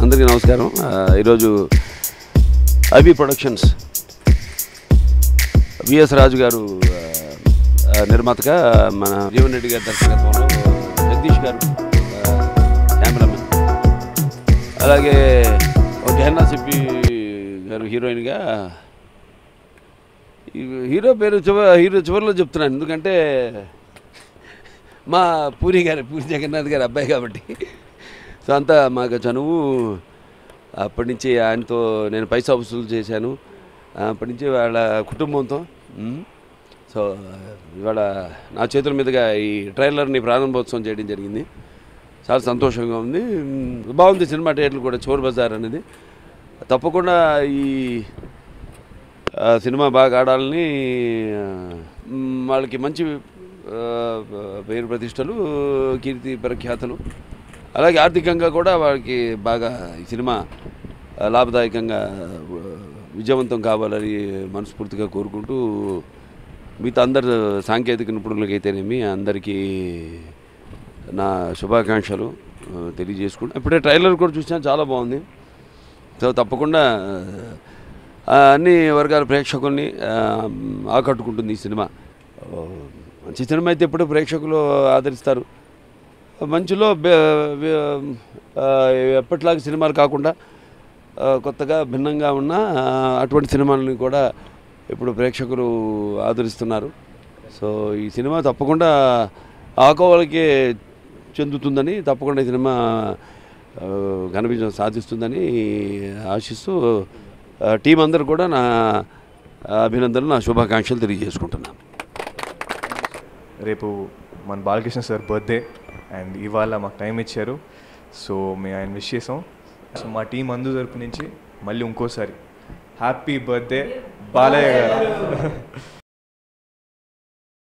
అందరికీ నమస్కారం ఆ, ఈరోజు ఐబీ ప్రొడక్షన్స్ విఎస్ రాజు గారు ఆ, ఆ, నిర్మాతగా మన జీవన్ రెడ్డి గారి దర్శకత్వంలో జగదీష్ గారు ఆ, కెమెరామెన్ అలాగే ఒక హెన్నా సిప్పి గారు హీరోయిన్గా ఈ హీరో పేరు చివ హీరో చివరిలో చెప్తున్నాను ఎందుకంటే మా పూరి గారి పూరి జగన్నాథ్ గారి అబ్బాయి కాబట్టి సో అంతా మాకు చనువు అప్పటి నుంచి ఆయనతో నేను పైసా వసూలు చేశాను అప్పటి నుంచి వాళ్ళ కుటుంబంతో ఉమ్, సో ఇవాళ నా చేతుల మీదుగా ఈ ట్రైలర్ని ప్రారంభోత్సవం చేయడం జరిగింది చాలా సంతోషంగా ఉంది ఉమ్, బాగుంది సినిమా థియేటర్లు కూడా చోర్ బజార్ అనేది తప్పకుండా ఈ ఆ, సినిమా బాగా ఆడాలని ఆ, మ్, వాళ్ళకి మంచి ఆ, పేరు ప్రతిష్టలు కీర్తి ప్రఖ్యాతలు అలాగే ఆర్థికంగా కూడా వాళ్ళకి బాగా ఈ సినిమా ఆ, లాభదాయకంగా ఆ, విజయవంతం కావాలని మనస్ఫూర్తిగా కోరుకుంటూ మిగతా అందరు సాంకేతిక నిపుణులకైతేనేమి అందరికీ నా శుభాకాంక్షలు ఆ, తెలియజేసుకుంటూ ఇప్పుడే ట్రైలర్ కూడా చూసినా చాలా బాగుంది సో తప్పకుండా ఆ, అన్ని వర్గాల ప్రేక్షకుల్ని ఆ, ఆకట్టుకుంటుంది ఈ సినిమా ఓ, మంచి సినిమా అయితే ఎప్పుడు ప్రేక్షకులు ఆదరిస్తారు మంచిలో బె- బె- ఆ, ఎప్పటిలాగా సినిమాలు కాకుండా ఆ, కొత్తగా భిన్నంగా ఉన్న ఆ, అటువంటి సినిమాలని కూడా ఇప్పుడు ప్రేక్షకులు ఆదరిస్తున్నారు సో ఈ సినిమా తప్పకుండా ఆకోవలకే చెందుతుందని తప్పకుండా ఈ సినిమా ఆ, ఘన విజయం సాధిస్తుందని ఆశిస్తూ ఆ, టీం అందరూ కూడా నా అభినందనలు నా శుభాకాంక్షలు తెలియజేసుకుంటున్నాను రేపు మన బాలకృష్ణ సార్ బర్త్డే అండ్ ఇవాళ మాకు టైం ఇచ్చారు సో మేము ఆయన విష్ చేసాం సో మా టీం అందు తరపు నుంచి మళ్ళీ ఇంకోసారి హ్యాపీ బర్త్డే బాలయ్య గారు